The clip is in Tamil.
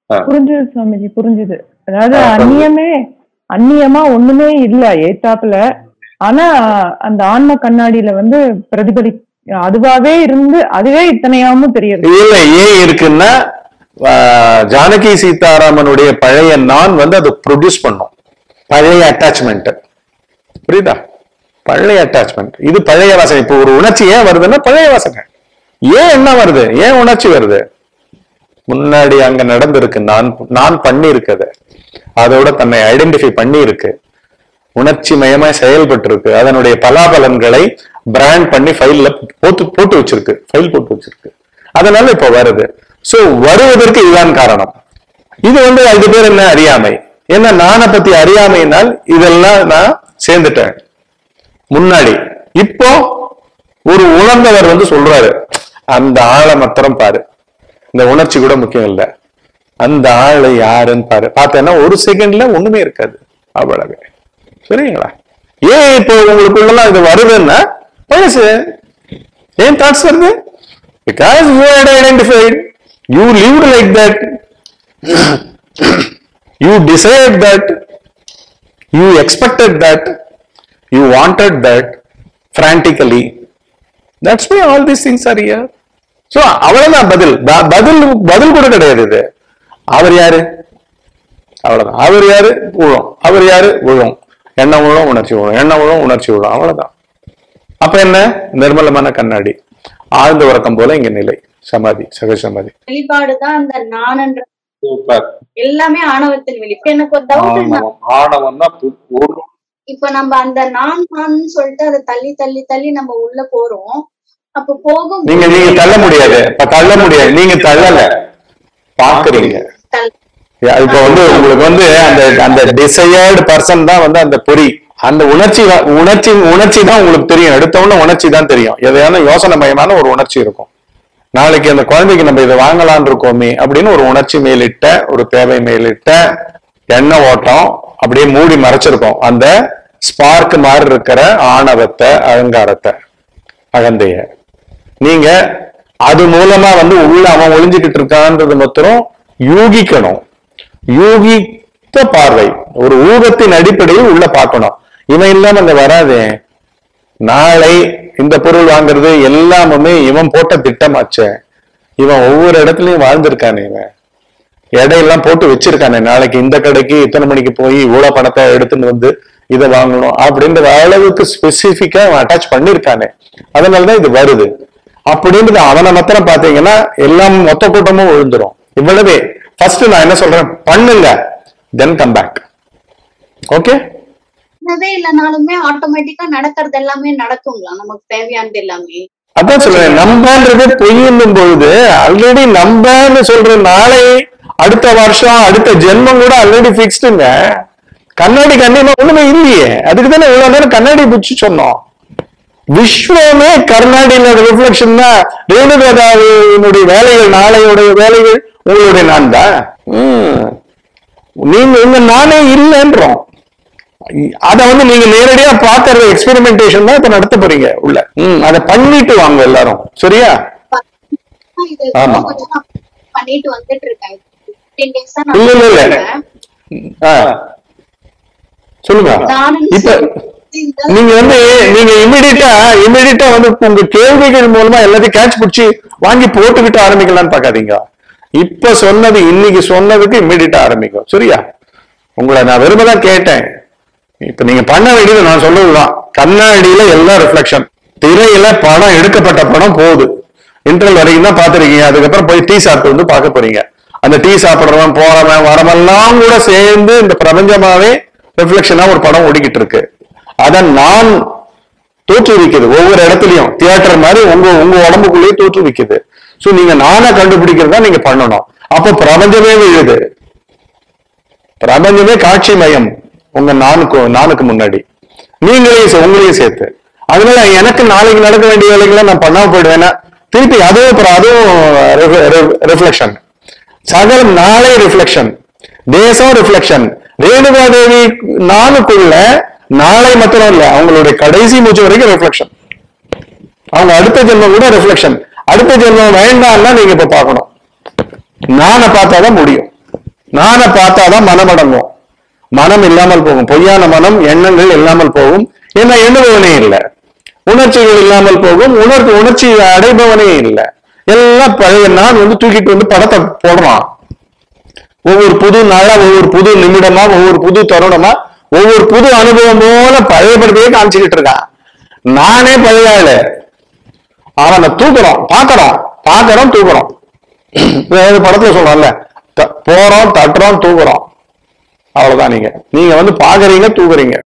புரிஞ்சுது சுவாமிஜி புரிஞ்சுது அதாவது ஆ, புரிஞ்சுது. அந்நியமே அந்நியமா ஒண்ணுமே இல்ல ஏத்தாப்புல ஆனா அந்த ஆன்ம கண்ணாடியில வந்து பிரதிபலி அதுவாவே இருந்து அதுவே இத்தனையாமும் தெரியுது இல்ல ஏன் இருக்குன்னா ஆஹ், ஜானகி சீதாராமனுடைய பழைய நான் வந்து அதை ப்ரொடியூஸ் பண்ணும் பழைய அட்டாச்மெண்ட் புரியுதா பழைய அட்டாச்மெண்ட் இது பழைய வாசனை இப்போ ஒரு உணர்ச்சி ஏன் வருதுன்னா பழைய வாசனை ஏன் என்ன வருது ஏன் உணர்ச்சி வருது முன்னாடி அங்க நடந்திருக்கு நான் நான் பண்ணி இருக்குது அதோட தன்னை ஐடென்டிஃபை பண்ணி இருக்கு உணர்ச்சி மயமா செயல்பட்டு இருக்கு அதனுடைய பலாபலன்களை பிராண்ட் பண்ணி ஃபைல்ல போட்டு போட்டு வச்சிருக்கு ஃபைல் போட்டு வச்சிருக்கு அதனால இப்ப வருது சோ வருவதற்கு இதுதான் காரணம் இது வந்து அது பேர் என்ன அறியாமை ஏன்னா நானை பத்தி அறியாமையினால் இதெல்லாம் நான் சேர்ந்துட்டேன் முன்னாடி இப்போ ஒரு உணர்ந்தவர் வந்து சொல்றாரு அந்த ஆளை மாத்திரம் பாரு இந்த உணர்ச்சி கூட முக்கியம் இல்ல அந்த ஆளு யாருன்னு பாரு பார்த்தேன்னா ஒரு செகண்ட்ல ஒண்ணுமே இருக்காது அவ்வளவு சரிங்களா ஏன் இப்போ உங்களுக்குள்ளலாம் இது வருதுன்னா வயசு ஏன் தாட்ஸ் வருது because you had identified you lived like that you decided that you expected that you wanted that frantically that's why all these things are here so அவ்வளவுதான் பதில் ப- பதில் பதில் கூட கிடையாது இது அவர் யாரு அவ்வளவுதான் அவர் யாரு உழும் அவர் யாரு உழும் எண்ணம் உழும் உணர்ச்சி உழும் எண்ணம் உழும் உணர்ச்சி உழும் அவ்வளவுதான் அப்ப என்ன நிர்மலமான கண்ணாடி ஆழ்ந்த உறக்கம் போல இங்க நிலை சமாதி சக சமாதி வெளிப்பாடுதான் அந்த நானன்ற சூப்பர் எல்லாமே ஆணவத்தின் வெளி இப்ப எனக்கு ஒரு டவுட் ஆணவம் தான் ஒரு இப்ப நம்ம அந்த நான் நான் சொல்லிட்டு அதை தள்ளி தள்ளி தள்ளி நம்ம உள்ள போறோம் அப்ப போகும் நீங்க நீங்க தள்ள முடியாது இப்ப தள்ள முடியாது நீங்க தள்ளல பாக்குறீங்க இப்ப வந்து உங்களுக்கு வந்து அந்த அந்த டிசையர்டு பர்சன் தான் வந்து அந்த பொறி அந்த உணர்ச்சி தான்- உணர்ச்சி உணர்ச்சி தான் உங்களுக்கு தெரியும் எடுத்த உடனே உணர்ச்சி தான் தெரியும் எதையான யோசனை மயமான ஒரு உணர்ச்சி இருக்கும் நாளைக்கு அந்த குழந்தைக்கு நம்ம இதை வாங்கலாம்னு இருக்கோமே அப்படின்னு ஒரு உணர்ச்சி மேலிட்ட ஒரு தேவை மேலிட்ட எண்ண ஓட்டம் அப்படியே மூடி மறைச்சிருக்கும் அந்த ஸ்பார்க் மாதிரி இருக்கிற ஆணவத்தை அகங்காரத்தை அகந்தைய நீங்க அது மூலமா வந்து உள்ள அவன் ஒளிஞ்சுக்கிட்டு இருக்கான்றது மாத்திரம் யூகிக்கணும் யூகித்த பார்வை ஒரு ஊகத்தின் அடிப்படையில் உள்ள பார்க்கணும் இவன் இல்லாம அங்க வராதே நாளை இந்த பொருள் வாங்குறது எல்லாமே இவன் போட்ட திட்டமாச்சே இவன் ஒவ்வொரு இடத்துலயும் வாழ்ந்திருக்கானே இவன் எடையெல்லாம் போட்டு வச்சிருக்கானே நாளைக்கு இந்த கடைக்கு இத்தனை மணிக்கு போய் இவ்வளவு பணத்தை எடுத்துன்னு வந்து இதை வாங்கணும் அப்படின்ற அளவுக்கு ஸ்பெசிபிக்கா அவன் அட்டாச் பண்ணிருக்கானே அதனாலதான் இது வருது அப்படின்றது அவனை மாத்திரம் பாத்தீங்கன்னா எல்லாம் மொத்த கூட்டமும் விழுந்துரும் இவ்வளவே ஃபர்ஸ்ட் நான் என்ன சொல்றேன் பண்ணுங்க தென் கம் பேக் ஓகே பண்ணதே இல்லைனாலுமே ஆட்டோமேட்டிக்கா நடக்கிறது எல்லாமே நடக்குங்களா நமக்கு தேவையானது எல்லாமே அதான் சொல்றேன் நம்பன்றது பொய்யும் பொழுது ஆல்ரெடி நம்பன்னு சொல்ற நாளை அடுத்த வருஷம் அடுத்த ஜென்மம் கூட ஆல்ரெடி பிக்ஸ்டுங்க கண்ணாடி கண்ணியமா ஒண்ணுமே இல்லையே அதுக்கு தானே இவ்வளவு நேரம் கண்ணாடி பிடிச்சு சொன்னோம் விஸ்வமே கர்நாடியில ரிஃப்ளெக்ஷன் தான் ரேணுகாதாவினுடைய வேலைகள் நாளையோடைய வேலைகள் உங்களுடைய நான் தான் ம். நீங்க உங்க நானே இல்லைன்றோம் அத வந்து நீங்க நேரடியா பாக்குற எக்ஸ்பெரிமெண்டேஷன் தான் இப்ப நடத்த போறீங்க உள்ள ம் அதை பண்ணிட்டு வாங்க எல்லாரும் சரியா இது ஆமா. கொஞ்சம் நான் பண்ணிட்டு வந்துட்டு இருக்கேன் 15 days ஆ இல்ல, இல்ல, இல்ல. நான் ஆ. சொல்லுங்க நானும் இப்ப இந்த- நீங்க வந்து நீங்க இமிடியட்டா இமிடியட்டா வந்து உங்க கேள்விகள் மூலமா எல்லாத்தையும் கேட்ச் பிடிச்சி வாங்கி போட்டுக்கிட்டு ஆரம்பிக்கலாம்னு பாக்காதீங்க இப்ப சொன்னது இன்னைக்கு சொன்னதுக்கு இமிடியட்டா ஆரம்பிக்கும் சரியா உங்களை நான் விரும்பதான் கேட்டேன் இப்ப நீங்க பண்ண வேண்டியது நான் சொல்றதுதான் கண்ணாடியில எல்லாம் ரிஃப்ளெக்ஷன் திரையில படம் எடுக்கப்பட்ட படம் போகுது இன்டர்வல் வரைக்கும் தான் பாத்துருக்கீங்க அதுக்கப்புறம் போய் டீ சாப்பிட்டு வந்து பார்க்க போறீங்க அந்த டீ சாப்பிடுறவன் போறவன் வரவெல்லாம் கூட சேர்ந்து இந்த பிரபஞ்சமாவே ரிஃப்ளெக்ஷனா ஒரு படம் ஓடிக்கிட்டு இருக்கு அத நான் தோற்றுவிக்குது ஒவ்வொரு இடத்துலயும் தியேட்டர் மாதிரி உங்க உங்க உடம்புக்குள்ளேயே தோற்றுவிக்குது சோ நீங்க நானா கண்டுபிடிக்கிறதா நீங்க பண்ணணும் அப்போ பிரபஞ்சமே விழுது பிரபஞ்சமே காட்சி மயம் உங்க நானுக்கு நானுக்கு முன்னாடி நீங்களே சே- உங்களையும் சேர்த்து அதனால எனக்கு நாளைக்கு நடக்க வேண்டிய வேலைகளை நான் பண்ணாம போயிடுவேன்னா திருப்பி அதுவும் அப்புறம் அதுவும் ரிஃப்ளெக்ஷன் சகலம் நாளை ரிஃப்ளெக்ஷன் தேசம் ரிஃப்ளெக்ஷன் ரேணுகா தேவி நானுக்குள்ள நாளை மாத்திரம் இல்ல அவங்களுடைய கடைசி மூச்சு வரைக்கும் ரிஃப்ளெக்ஷன் அவங்க அடுத்த ஜென்மம் கூட ரிஃப்ளெக்ஷன் அடுத்த ஜென்மம் வேண்டாம்னா நீங்க இப்ப பார்க்கணும் நானை பார்த்தாதான் முடியும் நானை பார்த்தாதான் மனம் அடங்கும் மனம் இல்லாமல் போகும் பொய்யான மனம் எண்ணங்கள் இல்லாமல் போகும் ஏன்னா எண்ணுபவனே இல்லை உணர்ச்சிகள் இல்லாமல் போகும் உணர்வு உணர்ச்சி அடைபவனே இல்லை எல்லாம் பழைய நான் வந்து தூக்கிட்டு வந்து படத்தை போடுறான் ஒவ்வொரு புது நாளா ஒவ்வொரு புது நிமிடமா ஒவ்வொரு புது தருணமா ஒவ்வொரு புது அனுபவம் போல பழைய படத்தையே காமிச்சுக்கிட்டு இருக்கான் நானே பழைய ஆளு அவனை தூக்குறோம் பாக்குறோம் பாக்குறோம் தூக்குறோம் அதாவது படத்துல சொல்றோம்ல த- போறோம் தட்டுறோம் தூக்குறோம் அவ்வளவுதான் நீங்க நீங்க வந்து பாக்குறீங்க தூக்குறீங்க